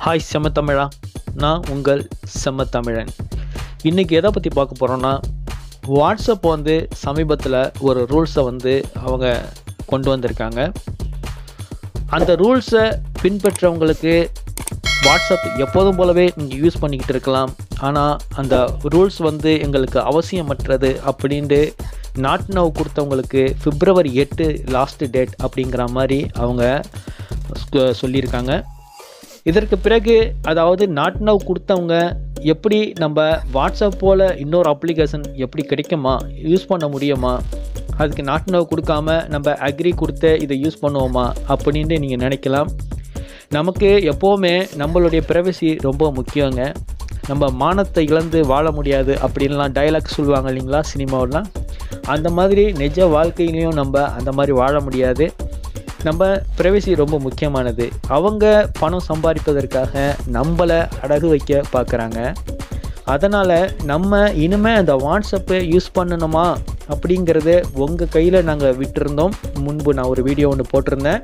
hi செம்ம தமிழா நான் உங்கள் செம்ம தமிழன் இன்றைக்கி எதை பற்றி பார்க்க போகிறோன்னா வாட்ஸ்அப் வந்து சமீபத்தில் ஒரு ரூல்ஸை வந்து அவங்க கொண்டு வந்திருக்காங்க அந்த ரூல்ஸை பின்பற்றவங்களுக்கு வாட்ஸ்அப் எப்போதும் போலவே நீங்கள் யூஸ் பண்ணிக்கிட்டு இருக்கலாம் ஆனால் அந்த ரூல்ஸ் வந்து எங்களுக்கு அவசியமற்றது அப்படின்ட்டு நாட் நவ் கொடுத்தவங்களுக்கு பிப்ரவரி எட்டு லாஸ்ட் டேட் அப்படிங்கிற மாதிரி அவங்க சொ- சொல்லியிருக்காங்க இதற்கு பிறகு அதாவது நாட் நவ் கொடுத்தவங்க எப்படி நம்ம வாட்ஸ்அப் போல் இன்னொரு அப்ளிகேஷன் எப்படி கிடைக்குமா யூஸ் பண்ண முடியுமா அதுக்கு நாட் நவ் கொடுக்காம நம்ம அக்ரி கொடுத்து இதை யூஸ் பண்ணுவோமா அப்படின்ட்டு நீங்கள் நினைக்கலாம் நமக்கு எப்போவுமே நம்மளுடைய ப்ரைவசி ரொம்ப முக்கியங்க நம்ம மானத்தை இழந்து வாழ முடியாது அப்படின்லாம் டைலாக் சொல்லுவாங்க இல்லைங்களா சினிமாவெலாம் அந்த மாதிரி நிஜ வாழ்க்கையிலையும் நம்ம அந்த மாதிரி வாழ முடியாது நம்ம ப்ரைவசி ரொம்ப முக்கியமானது அவங்க பணம் சம்பாதிப்பதற்காக நம்மளை அடகு வைக்க பார்க்குறாங்க அதனால் நம்ம இனிமேல் அந்த வாட்ஸ்அப்பை யூஸ் பண்ணணுமா அப்படிங்கிறது உங்கள் கையில் நாங்கள் விட்டுருந்தோம் முன்பு நான் ஒரு வீடியோ ஒன்று போட்டிருந்தேன்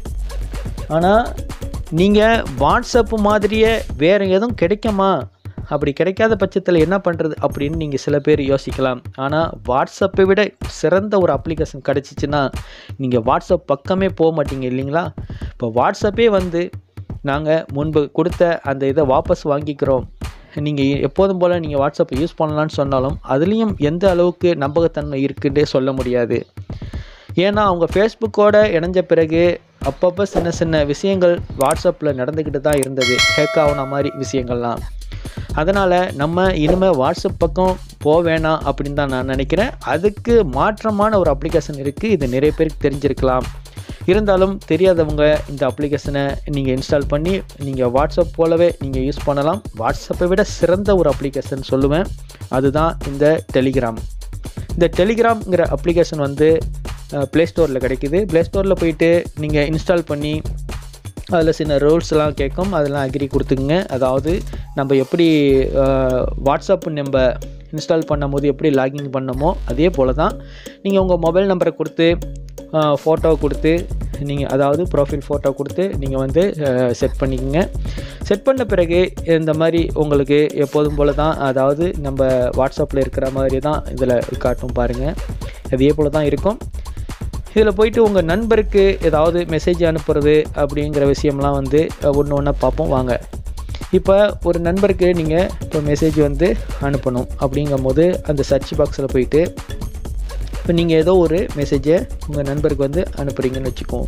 ஆனால் நீங்கள் வாட்ஸ்அப் மாதிரியே வேறு எதுவும் கிடைக்குமா அப்படி கிடைக்காத பட்சத்தில் என்ன பண்ணுறது அப்படின்னு நீங்கள் சில பேர் யோசிக்கலாம் ஆனால் வாட்ஸ்அப்பை விட சிறந்த ஒரு அப்ளிகேஷன் கிடச்சிச்சின்னா நீங்கள் வாட்ஸ்அப் பக்கமே போக மாட்டீங்க இல்லைங்களா இப்போ வாட்ஸ்அப்பே வந்து நாங்கள் முன்பு கொடுத்த அந்த இதை வாபஸ் வாங்கிக்கிறோம் நீங்கள் எப்போதும் போல் நீங்கள் வாட்ஸ்அப்பை யூஸ் பண்ணலான்னு சொன்னாலும் அதுலேயும் எந்த அளவுக்கு நம்பகத்தன்மை இருக்குன்னே சொல்ல முடியாது ஏன்னா அவங்க ஃபேஸ்புக்கோட இணைஞ்ச பிறகு அப்பப்போ சின்ன சின்ன விஷயங்கள் வாட்ஸ்அப்பில் நடந்துக்கிட்டு தான் இருந்தது ஹேக் ஆகுன மாதிரி விஷயங்கள்லாம் அதனால் நம்ம இனிமேல் வாட்ஸ்அப் பக்கம் போக வேணாம் அப்படின்னு தான் நான் நினைக்கிறேன் அதுக்கு மாற்றமான ஒரு அப்ளிகேஷன் இருக்குது இது நிறைய பேருக்கு தெரிஞ்சிருக்கலாம் இருந்தாலும் தெரியாதவங்க இந்த அப்ளிகேஷனை நீங்கள் இன்ஸ்டால் பண்ணி நீங்கள் வாட்ஸ்அப் போலவே நீங்கள் யூஸ் பண்ணலாம் வாட்ஸ்அப்பை விட சிறந்த ஒரு அப்ளிகேஷன் சொல்லுவேன் அதுதான் இந்த டெலிகிராம் இந்த டெலிகிராம்ங்கிற அப்ளிகேஷன் வந்து ப்ளே ஸ்டோரில் கிடைக்குது ப்ளே ஸ்டோரில் போயிட்டு நீங்கள் இன்ஸ்டால் பண்ணி அதில் சில ரூல்ஸ்லாம் கேட்கும் அதெல்லாம் அக்ரி கொடுத்துக்குங்க அதாவது நம்ம எப்படி வாட்ஸ்அப் நம்ம இன்ஸ்டால் பண்ணும்போது எப்படி லாகின் பண்ணமோ அதே போல் தான் நீங்கள் உங்கள் மொபைல் நம்பரை கொடுத்து ஃபோட்டோ கொடுத்து நீங்கள் அதாவது ப்ரொஃபைல் ஃபோட்டோ கொடுத்து நீங்கள் வந்து செட் பண்ணிக்கோங்க செட் பண்ண பிறகு இந்த மாதிரி உங்களுக்கு எப்போதும் போல் தான் அதாவது நம்ம வாட்ஸ்அப்பில் இருக்கிற மாதிரி தான் இதில் காட்டும் பாருங்கள் அதே போல் தான் இருக்கும் இதில் போயிட்டு உங்கள் நண்பருக்கு ஏதாவது மெசேஜ் அனுப்புறது அப்படிங்கிற விஷயம்லாம் வந்து ஒன்று ஒன்றா பார்ப்போம் வாங்க இப்போ ஒரு நண்பருக்கு நீங்கள் இப்போ மெசேஜ் வந்து அனுப்பணும் அப்படிங்கும்போது அந்த சர்ச் பாக்ஸில் போயிட்டு இப்போ நீங்கள் ஏதோ ஒரு மெசேஜை உங்கள் நண்பருக்கு வந்து அனுப்புகிறீங்கன்னு வச்சுக்குவோம்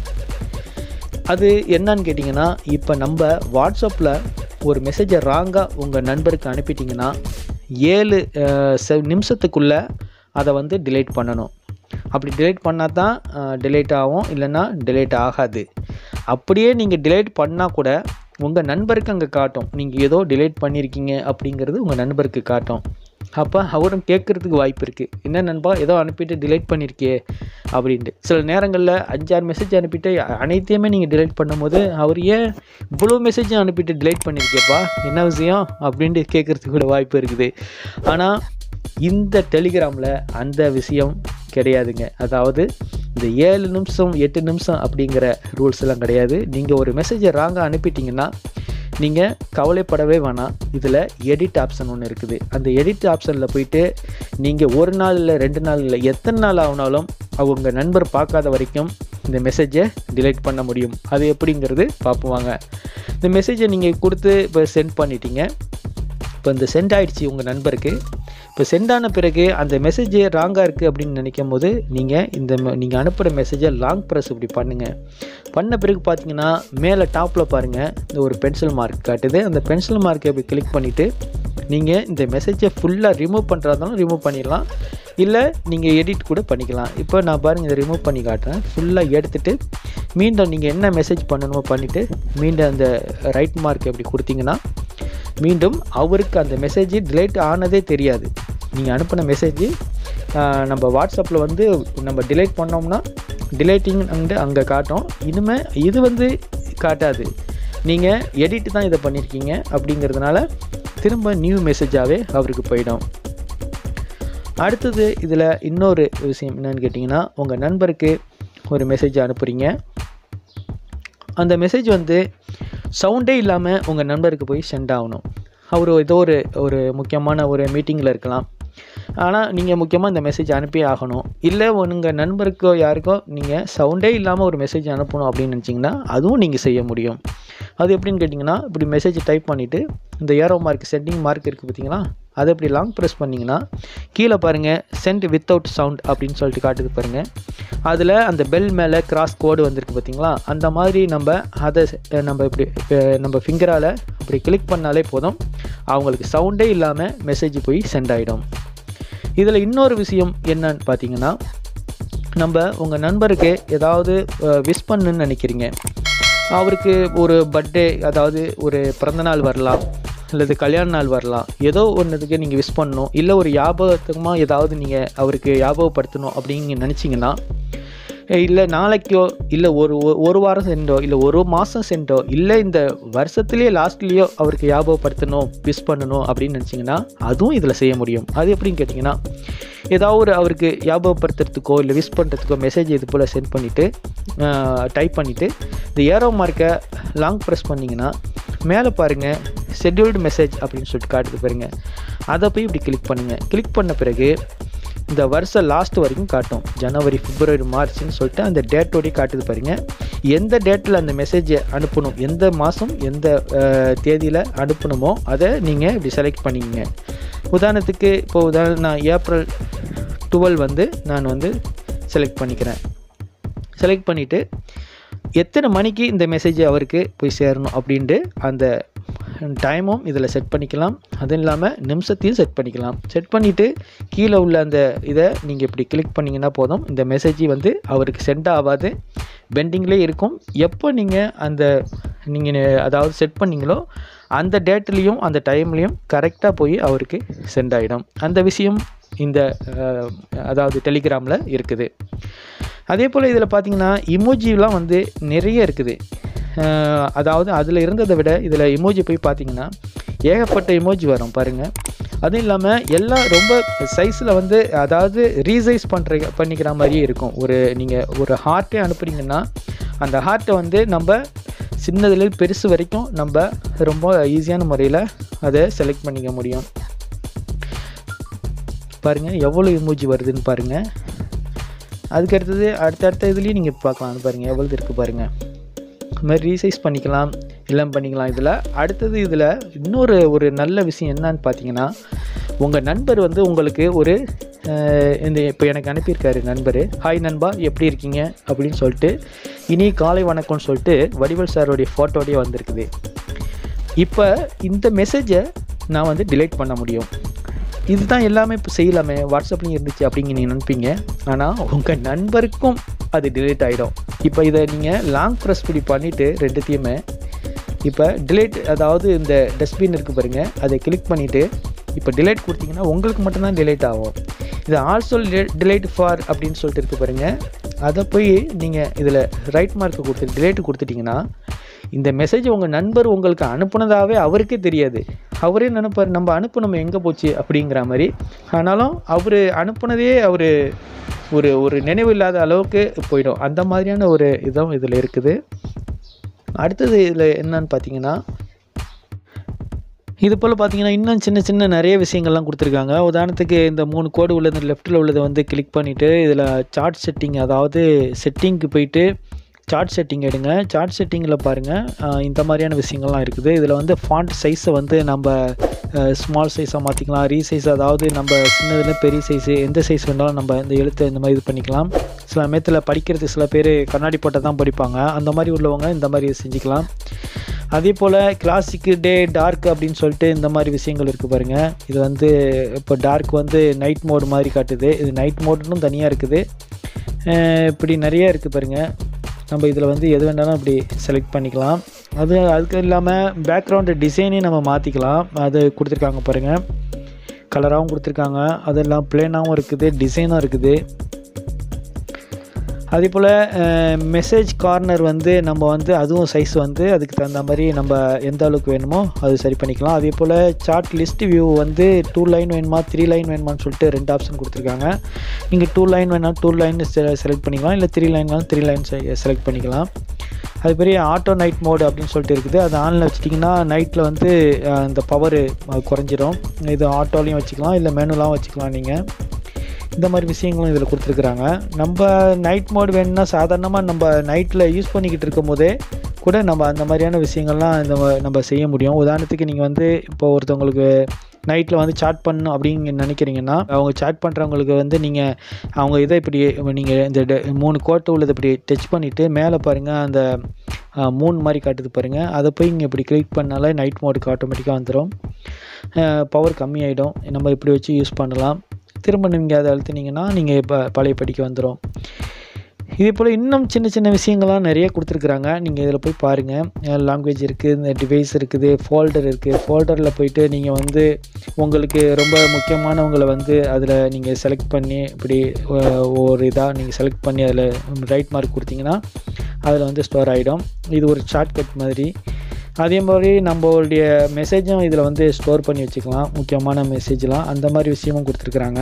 அது என்னன்னு கேட்டிங்கன்னா இப்போ நம்ம வாட்ஸ்அப்பில் ஒரு மெசேஜை ராங்காக உங்கள் நண்பருக்கு அனுப்பிட்டீங்கன்னா ஏழு அஹ், செ- நிமிஷத்துக்குள்ளே அதை வந்து டிலீட் பண்ணணும் அப்படி டிலீட் பண்ணால் தான் டிலீட் ஆகும் இல்லைன்னா டிலீட் ஆகாது அப்படியே நீங்கள் டிலீட் பண்ணால் கூட உங்கள் நண்பருக்கு அங்கே காட்டும் நீங்கள் ஏதோ டிலீட் பண்ணியிருக்கீங்க அப்படிங்கிறது உங்கள் நண்பருக்கு காட்டும் அப்போ அவரும் கேட்குறதுக்கு வாய்ப்பு இருக்குது என்ன நண்பா ஏதோ அனுப்பிட்டு டிலீட் பண்ணியிருக்கியே அப்படின்ட்டு சில நேரங்களில் அஞ்சாறு மெசேஜ் அனுப்பிட்டு அனைத்தையுமே நீங்கள் டிலீட் பண்ணும்போது அவர் ஏன் இவ்வளோ மெசேஜும் அனுப்பிட்டு டிலீட் பண்ணியிருக்கேப்பா என்ன விஷயம் அப்படின்ட்டு கேட்குறதுக்கு கூட வாய்ப்பு இருக்குது ஆனால் இந்த டெலிகிராமில் அந்த விஷயம் கிடையாதுங்க அதாவது இந்த ஏழு நிமிஷம் எட்டு நிமிஷம் அப்படிங்கிற ரூல்ஸ் எல்லாம் கிடையாது நீங்கள் ஒரு மெசேஜை ராங்காக அனுப்பிட்டீங்கன்னா நீங்கள் கவலைப்படவே வேணாம் இதில் எடிட் ஆப்ஷன் ஒன்று இருக்குது அந்த எடிட் ஆப்ஷனில் போயிட்டு நீங்கள் ஒரு நாள் இல்லை ரெண்டு நாள் இல்லை எத்தனை நாள் ஆகுனாலும் அவங்க நண்பர் பார்க்காத வரைக்கும் இந்த மெசேஜை டிலீட் பண்ண முடியும் அது எப்படிங்கிறது பார்ப்போம் வாங்க இந்த மெசேஜை நீங்கள் கொடுத்து இப்போ சென்ட் பண்ணிட்டீங்க இப்போ இந்த சென்ட் ஆயிடுச்சு உங்கள் நண்பருக்கு இப்போ சென்ட் ஆன பிறகு அந்த மெசேஜ் ராங்காக இருக்குது அப்படின்னு நினைக்கும் போது நீங்கள் இந்த நீங்கள் அனுப்புகிற மெசேஜை லாங் ப்ரெஸ் இப்படி பண்ணுங்கள் பண்ண பிறகு பார்த்தீங்கன்னா மேலே டாப்பில் பாருங்கள் இந்த ஒரு பென்சில் மார்க் காட்டுது அந்த பென்சில் மார்க்கை இப்படி கிளிக் பண்ணிவிட்டு நீங்கள் இந்த மெசேஜை ஃபுல்லாக ரிமூவ் பண்ணுறதாலும் ரிமூவ் பண்ணிடலாம் இல்லை நீங்கள் எடிட் கூட பண்ணிக்கலாம் இப்போ நான் பாருங்கள் இதை ரிமூவ் பண்ணி காட்டுறேன் ஃபுல்லாக எடுத்துகிட்டு மீண்டும் நீங்கள் என்ன மெசேஜ் பண்ணணுமோ பண்ணிவிட்டு மீண்டும் அந்த ரைட் மார்க் எப்படி கொடுத்தீங்கன்னா மீண்டும் அவருக்கு அந்த மெசேஜ் டிலேட் ஆனதே தெரியாது நீங்கள் அனுப்பின மெசேஜ் நம்ம வாட்ஸ்அப்பில் வந்து நம்ம டிலேட் பண்ணோம்னா டிலேட்டிங் வந்து அங்கே காட்டும் இனிமே இது வந்து காட்டாது நீங்கள் எடிட் தான் இதை பண்ணியிருக்கீங்க அப்படிங்கிறதுனால திரும்ப நியூ மெசேஜாகவே அவருக்கு போயிடும் அடுத்தது இதில் இன்னொரு விஷயம் என்னன்னு கேட்டிங்கன்னா உங்கள் நண்பருக்கு ஒரு மெசேஜ் அனுப்புகிறீங்க அந்த மெசேஜ் வந்து சவுண்டே இல்லாமல் உங்கள் நண்பருக்கு போய் சென்ட் ஆகணும் அவர் ஏதோ ஒரு ஒரு முக்கியமான ஒரு மீட்டிங்கில் இருக்கலாம் ஆனால் நீங்கள் முக்கியமாக இந்த மெசேஜ் அனுப்பியே ஆகணும் இல்லை உங்கள் நண்பருக்கோ யாருக்கோ நீங்கள் சவுண்டே இல்லாமல் ஒரு மெசேஜ் அனுப்பணும் அப்படின்னு நினச்சிங்கன்னா அதுவும் நீங்கள் செய்ய முடியும் அது எப்படின்னு கேட்டிங்கன்னா இப்படி மெசேஜ் டைப் பண்ணிவிட்டு இந்த ஏரோ மார்க் செட்டிங் மார்க் இருக்குது பார்த்தீங்களா அதை இப்படி லாங் ப்ரெஸ் பண்ணிங்கன்னா கீழே பாருங்கள் சென்ட் வித்தவுட் சவுண்ட் அப்படின்னு சொல்லிட்டு காட்டுது பாருங்கள் அதில் அந்த பெல் மேலே கிராஸ் கோடு வந்திருக்கு பார்த்தீங்களா அந்த மாதிரி நம்ம அதை அஹ், நம்ம இப்படி அஹ், நம்ம ஃபிங்கரால் இப்படி கிளிக் பண்ணாலே போதும் அவங்களுக்கு சவுண்டே இல்லாமல் மெசேஜ் போய் சென்ட் ஆகிடும் இதில் இன்னொரு விஷயம் என்னன்னு பார்த்தீங்கன்னா நம்ம உங்கள் நண்பருக்கு ஏதாவது விஷ் பண்ணுன்னு நினைக்கிறீங்க அவருக்கு ஒரு பர்த்டே அதாவது ஒரு பிறந்தநாள் வரலாம் அல்லது கல்யாண நாள் வரலாம் ஏதோ ஒன்றுக்கு நீங்கள் விஷ் பண்ணணும் இல்லை ஒரு ஞாபகத்துக்குமாக ஏதாவது நீங்கள் அவருக்கு ஞாபகப்படுத்தணும் அப்படின்னு நினச்சிங்கன்னா இல்லை நாளைக்கோ இல்லை ஒரு ஒ- ஒரு வாரம் சென்றோ இல்லை ஒரு மாதம் சென்றோ இல்லை இந்த வருஷத்துலேயே லாஸ்ட்லேயோ அவருக்கு ஞாபகப்படுத்தணும் விஷ் பண்ணணும் அப்படின்னு நினச்சிங்கன்னா அதுவும் இதில் செய்ய முடியும் அது எப்படின்னு கேட்டிங்கன்னா ஏதாவது ஒரு அவருக்கு ஞாபகப்படுத்துறதுக்கோ இல்லை விஷ் பண்ணுறதுக்கோ மெசேஜ் இது போல் சென்ட் பண்ணிவிட்டு டைப் பண்ணிவிட்டு இந்த ஏரோ மார்க்கை லாங் ப்ரெஸ் பண்ணிங்கன்னா மேலே பாருங்கள் ஷெட்யூல்டு மெசேஜ் அப்படின்னு சொல்லிட்டு காட்டுது பாருங்க அதை போய் இப்படி கிளிக் பண்ணுங்கள் கிளிக் பண்ண பிறகு இந்த வருஷம் லாஸ்ட் வரைக்கும் காட்டும் ஜனவரி பிப்ரவரி மார்ச்னு சொல்லிட்டு அந்த டேட்டோடய காட்டுது பாருங்க எந்த டேட்டில் அந்த மெசேஜை அனுப்பணும் எந்த மாதம் எந்த தேதியில் அனுப்பணுமோ அதை நீங்கள் இப்படி செலக்ட் பண்ணிக்கங்க உதாரணத்துக்கு இப்போ உதாரணம் நான் ஏப்ரல் டுவெல் வந்து நான் வந்து செலக்ட் பண்ணிக்கிறேன் செலக்ட் பண்ணிவிட்டு எத்தனை மணிக்கு இந்த மெசேஜ் அவருக்கு போய் சேரணும் அப்படின்ட்டு அந்த டைமும் இதில் செட் பண்ணிக்கலாம் அதுவும் இல்லாமல் நிமிஷத்தையும் செட் பண்ணிக்கலாம் செட் பண்ணிவிட்டு கீழே உள்ள அந்த இதை நீங்கள் இப்படி கிளிக் பண்ணிங்கன்னா போதும் இந்த மெசேஜ் வந்து அவருக்கு சென்ட் ஆகாது பெண்டிங்லேயே இருக்கும் எப்போ நீங்கள் அந்த நீங்கள் அதாவது செட் பண்ணீங்களோ அந்த டேட்லேயும் அந்த டைம்லேயும் கரெக்டாக போய் அவருக்கு சென்ட் ஆகிடும் அந்த விஷயம் இந்த அஹ், அதாவது டெலிகிராமில் இருக்குது அதே போல் இதில் பார்த்தீங்கன்னா இமோஜிலாம் வந்து நிறைய இருக்குது அஹ், அதாவது அதில் இருந்ததை விட இதில் இமோஜி போய் பார்த்தீங்கன்னா ஏகப்பட்ட இமோஜி வரும் பாருங்கள் அதுவும் இல்லாமல் எல்லாம் ரொம்ப சைஸில் வந்து அதாவது ரீசைஸ் பண்ணுற பண்ணிக்கிற மாதிரியே இருக்கும் ஒரு நீங்கள் ஒரு ஹார்ட்டே அனுப்புறீங்கன்னா அந்த ஹார்ட்டை வந்து நம்ம சின்னதுலேருந்து பெருசு வரைக்கும் நம்ம ரொம்ப ஈஸியான முறையில் அதை செலக்ட் பண்ணிக்க முடியும் பாருங்கள் எவ்வளோ இமோஜி வருதுன்னு பாருங்கள் அதுக்கு அடுத்தது அடுத்தடுத்த இதுலேயும் நீங்கள் பார்க்கலாம் அது பாருங்கள் எவ்வளோ இருக்குது பாருங்கள் இது மாதிரி ரீசைஸ் பண்ணிக்கலாம் எல்லாம் பண்ணிக்கலாம் இதில் அடுத்தது இதில் இன்னொரு ஒரு நல்ல விஷயம் என்னன்னு பார்த்தீங்கன்னா உங்கள் நண்பர் வந்து உங்களுக்கு ஒரு அஹ், இந்த இப்போ எனக்கு அனுப்பியிருக்காரு நண்பர் ஹாய் நண்பா எப்படி இருக்கீங்க அப்படின்னு சொல்லிட்டு இனி காலை வணக்கம்னு சொல்லிட்டு வடிவல் சாரோடைய ஃபோட்டோடய வந்திருக்குது இப்போ இந்த மெசேஜை நான் வந்து டிலைட் பண்ண முடியும் இதுதான் எல்லாமே இப்போ செய்யலாமே வாட்ஸ்அப்லேயும் இருந்துச்சு அப்படிங்க நீங்கள் நினைப்பீங்க ஆனால் உங்கள் நண்பருக்கும் அது டிலீட் ஆகிடும் இப்போ இதை நீங்கள் லாங் ப்ரெஸ் இப்படி பண்ணிவிட்டு ரெண்டுத்தையுமே இப்போ டிலேட் அதாவது இந்த டஸ்ட்பின் இருக்குது பாருங்கள் அதை கிளிக் பண்ணிவிட்டு இப்போ டிலேட் கொடுத்தீங்கன்னா உங்களுக்கு மட்டும்தான் டிலேட் ஆகும் இது ஆல்சோ டிலேட் ஃபார் அப்படின்னு சொல்லிட்டு இருக்கு பாருங்கள் அதை போய் நீங்கள் இதில் ரைட் மார்க்கை கொடுத்து டிலேட் கொடுத்துட்டிங்கன்னா இந்த மெசேஜ் உங்கள் நண்பர் உங்களுக்கு அனுப்புனதாகவே அவருக்கே தெரியாது அவரே நினைப்பார் நம்ம அனுப்புனோம் எங்கே போச்சு அப்படிங்கிற மாதிரி ஆனாலும் அவர் அனுப்புனதே அவர் ஒரு ஒரு நினைவு இல்லாத அளவுக்கு போயிடும் அந்த மாதிரியான ஒரு இதுவும் இதில் இருக்குது அடுத்தது இதில் என்னன்னு பார்த்தீங்கன்னா இது போல் பார்த்தீங்கன்னா இன்னும் சின்ன சின்ன நிறைய விஷயங்கள்லாம் கொடுத்துருக்காங்க உதாரணத்துக்கு இந்த மூணு கோடு உள்ளது லெஃப்ட்டில் உள்ளதை வந்து கிளிக் பண்ணிவிட்டு இதில் சார்ட் செட்டிங் அதாவது செட்டிங்க்கு போயிட்டு சார்ட் செட்டிங் எடுங்க சார்ட் செட்டிங்கில் பாருங்கள் ஆஹ் இந்த மாதிரியான விஷயங்கள்லாம் இருக்குது இதில் வந்து ஃபாண்ட் சைஸை வந்து நம்ம ஸ்மால் சைஸாக மாற்றிக்கலாம் ரீசைஸ் அதாவது நம்ம சின்னதுல பெரிய சைஸு எந்த சைஸ் வேணாலும் நம்ம இந்த எழுத்தை இந்த மாதிரி இது பண்ணிக்கலாம் சில சமயத்தில் படிக்கிறது சில பேர் கண்ணாடி போட்டால் தான் படிப்பாங்க அந்த மாதிரி உள்ளவங்க இந்த மாதிரி செஞ்சுக்கலாம் அதே போல் கிளாசிக்கு டே டார்க் அப்படின்னு சொல்லிட்டு இந்த மாதிரி விஷயங்கள் இருக்குது பாருங்கள் இது வந்து இப்போ டார்க் வந்து நைட் மோடு மாதிரி காட்டுது இது நைட் மோடுன்னு தனியாக இருக்குது அஹ் இப்படி நிறைய இருக்குது பாருங்கள் நம்ம இதில் வந்து எது வேணாலும் அப்படி செலக்ட் பண்ணிக்கலாம் அது அதுக்கு இல்லாமல் பேக்ரவுண்டு டிசைனையும் நம்ம மாற்றிக்கலாம் அது கொடுத்துருக்காங்க பாருங்கள் கலராகவும் கொடுத்துருக்காங்க அதெல்லாம் பிளேனாகவும் இருக்குது டிசைனும் இருக்குது அதே போல் மெசேஜ் கார்னர் வந்து நம்ம வந்து அதுவும் சைஸ் வந்து அதுக்கு தகுந்த மாதிரி நம்ம எந்த அளவுக்கு வேணுமோ அது சரி பண்ணிக்கலாம் அதே போல் சார்ட் லிஸ்ட் வியூ வந்து டூ லைன் வேணுமா த்ரீ லைன் வேணுமான்னு சொல்லிட்டு ரெண்டு ஆப்ஷன் கொடுத்துருக்காங்க நீங்கள் டூ லைன் வேணால் டூ லைன் செலக்ட் பண்ணிக்கலாம் இல்லை த்ரீ லைன் வேணாலும் த்ரீ லைன் செலக்ட் பண்ணிக்கலாம் அது பெரிய ஆட்டோ நைட் மோடு அப்படின்னு சொல்லிட்டு இருக்குது அது ஆனில் வச்சிட்டிங்கன்னா நைட்டில் வந்து அஹ், இந்த பவரு குறைஞ்சிரும் இது ஆட்டோலையும் வச்சுக்கலாம் இல்லை மேனுவலாகவும் வச்சுக்கலாம் நீங்கள் இந்த மாதிரி விஷயங்களும் இதில் கொடுத்துருக்குறாங்க நம்ம நைட் மோட் வேணும்னா சாதாரணமாக நம்ம நைட்டில் யூஸ் பண்ணிக்கிட்டு இருக்கும் போதே கூட நம்ம அந்த மாதிரியான விஷயங்கள்லாம் இந்த மா- நம்ம செய்ய முடியும் உதாரணத்துக்கு நீங்கள் வந்து இப்போ ஒருத்தவங்களுக்கு நைட்டில் வந்து சாட் பண்ணணும் அப்படின்னு நினைக்கிறீங்கன்னா அவங்க சாட் பண்ணுறவங்களுக்கு வந்து நீங்கள் அவங்க இதை இப்படி நீங்கள் இந்த ட- மூணு கோட்டை உள்ளதை இப்படி டச் பண்ணிவிட்டு மேலே பாருங்கள் அந்த மூணு மாதிரி காட்டுது பாருங்கள் அதை போய் இங்கே இப்படி கிளிக் பண்ணாலே நைட் மோடுக்கு ஆட்டோமேட்டிக்காக வந்துடும் பவர் கம்மியாயிடும் நம்ம இப்படி வச்சு யூஸ் பண்ணலாம் திரும்ப நீங்கள் அதை அழுத்தினீங்கன்னா நீங்கள் இப்போ பழைய படிக்க வந்துடும் இதே போல் இன்னும் சின்ன சின்ன விஷயங்கள்லாம் நிறைய கொடுத்துருக்குறாங்க நீங்கள் இதில் போய் பாருங்கள் லாங்குவேஜ் இருக்குது இந்த டிவைஸ் இருக்குது ஃபோல்டர் இருக்குது ஃபோல்டரில் போயிட்டு நீங்கள் வந்து உங்களுக்கு ரொம்ப முக்கியமானவங்களை வந்து அதில் நீங்கள் செலக்ட் பண்ணி இப்படி ஒ- ஒரு இதாக நீங்கள் செலக்ட் பண்ணி அதில் ரைட் மார்க் கொடுத்தீங்கன்னா அதில் வந்து ஸ்டோர் ஆகிடும் இது ஒரு ஷார்ட்கட் மாதிரி அதே மாதிரி நம்மளுடைய மெசேஜும் இதில் வந்து ஸ்டோர் பண்ணி வச்சுக்கலாம் முக்கியமான மெசேஜ்லாம் அந்த மாதிரி விஷயமும் கொடுத்துருக்குறாங்க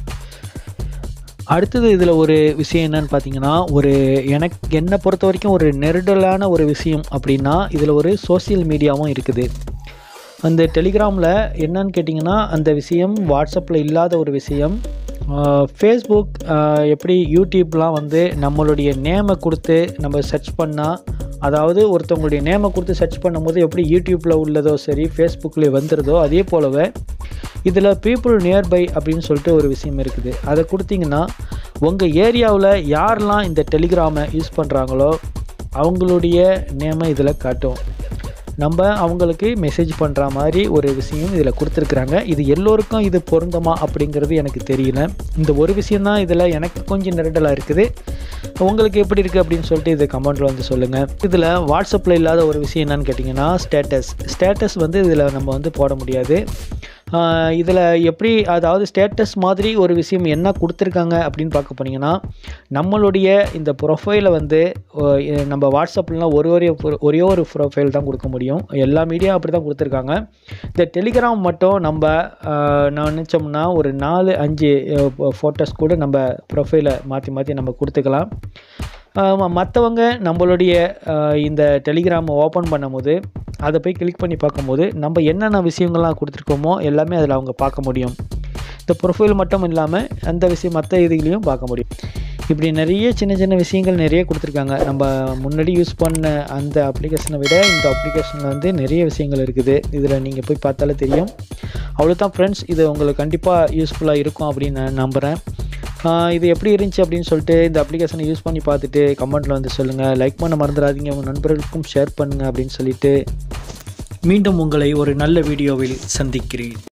அடுத்தது இதில் ஒரு விஷயம் என்னன்னு பார்த்தீங்கன்னா ஒரு எனக்கு என்னை பொறுத்த வரைக்கும் ஒரு நெருடலான ஒரு விஷயம் அப்படின்னா இதில் ஒரு சோஷியல் மீடியாவும் இருக்குது அந்த டெலிகிராமில் என்னன்னு கேட்டிங்கன்னா அந்த விஷயம் வாட்ஸ்அப்பில் இல்லாத ஒரு விஷயம் ஃபேஸ்புக் எப்படி யூடியூப்லாம் வந்து நம்மளுடைய நேமை கொடுத்து நம்ம சர்ச் பண்ணால் அதாவது ஒருத்தவங்களுடைய நேமை கொடுத்து சர்ச் பண்ணும்போது எப்படி யூடியூப்பில் உள்ளதோ சரி ஃபேஸ்புக்கில் வந்துடுதோ அதே போலவே இதில் பீப்புள் நியர்பை அப்படின்னு சொல்லிட்டு ஒரு விஷயம் இருக்குது அதை கொடுத்தீங்கன்னா உங்கள் ஏரியாவில் யாரெல்லாம் இந்த டெலிகிராமை யூஸ் பண்ணுறாங்களோ அவங்களுடைய நேமை இதில் காட்டும் நம்ம அவங்களுக்கு மெசேஜ் பண்ணுற மாதிரி ஒரு விஷயம் இதில் கொடுத்துருக்குறாங்க இது எல்லோருக்கும் இது பொருந்தமா அப்படிங்கிறது எனக்கு தெரியல இந்த ஒரு விஷயந்தான் இதில் எனக்கு கொஞ்சம் நெருடலாக இருக்குது உங்களுக்கு எப்படி இருக்குது அப்படின்னு சொல்லிட்டு இது கமெண்ட்டில் வந்து சொல்லுங்கள் இதில் வாட்ஸ்அப்பில் இல்லாத ஒரு விஷயம் என்னன்னு கேட்டிங்கன்னா ஸ்டேட்டஸ் ஸ்டேட்டஸ் வந்து இதில் நம்ம வந்து போட முடியாது இதில் எப்படி அதாவது ஸ்டேட்டஸ் மாதிரி ஒரு விஷயம் என்ன கொடுத்துருக்காங்க அப்படின்னு பார்க்க போனீங்கன்னா நம்மளுடைய இந்த ப்ரொஃபைலை வந்து அஹ், எ- நம்ம வாட்ஸ்அப்லாம் ஒரு ஒரே ஒரு- ஒரே ஒரு ப்ரொஃபைல் தான் கொடுக்க முடியும் எல்லா மீடியா அப்படி தான் கொடுத்துருக்காங்க இந்த டெலிகிராம் மட்டும் நம்ம அஹ், நான் நினச்சோம்னா ஒரு நாலு அஞ்சு ஃபோட்டோஸ் கூட நம்ம ப்ரொஃபைலை மாற்றி மாற்றி நம்ம கொடுத்துக்கலாம் மற்றவங்க நம்மளுடைய அஹ், இந்த டெலிகிராமை ஓப்பன் பண்ணும்போது அதை போய் கிளிக் பண்ணி பார்க்கும்போது நம்ம என்னென்ன விஷயங்கள்லாம் கொடுத்துருக்கோமோ எல்லாமே அதில் அவங்க பார்க்க முடியும் இந்த ப்ரொஃபைல் மட்டும் இல்லாமல் அந்த விஷயம் மற்ற இதுகளையும் பார்க்க முடியும் இப்படி நிறைய சின்ன சின்ன விஷயங்கள் நிறைய கொடுத்துருக்காங்க நம்ம முன்னாடி யூஸ் பண்ண அந்த அப்ளிகேஷனை விட இந்த அப்ளிகேஷனில் வந்து நிறைய விஷயங்கள் இருக்குது இதில் நீங்கள் போய் பார்த்தாலே தெரியும் அவ்வளோதான் ஃப்ரெண்ட்ஸ் இது உங்களுக்கு கண்டிப்பாக யூஸ்ஃபுல்லாக இருக்கும் அப்படின்னு நான் நம்புகிறேன் ஆஹ் இது எப்படி இருந்துச்சு அப்படின்னு சொல்லிட்டு இந்த அப்ளிகேஷனை யூஸ் பண்ணி பார்த்துட்டு கமெண்ட்டில் வந்து சொல்லுங்கள் லைக் பண்ண மறந்துடாதீங்க உங்கள் நண்பர்களுக்கும் ஷேர் பண்ணுங்கள் அப்படின்னு சொல்லிட்டு மீண்டும் உங்களை ஒரு நல்ல வீடியோவில் சந்திக்கிறேன்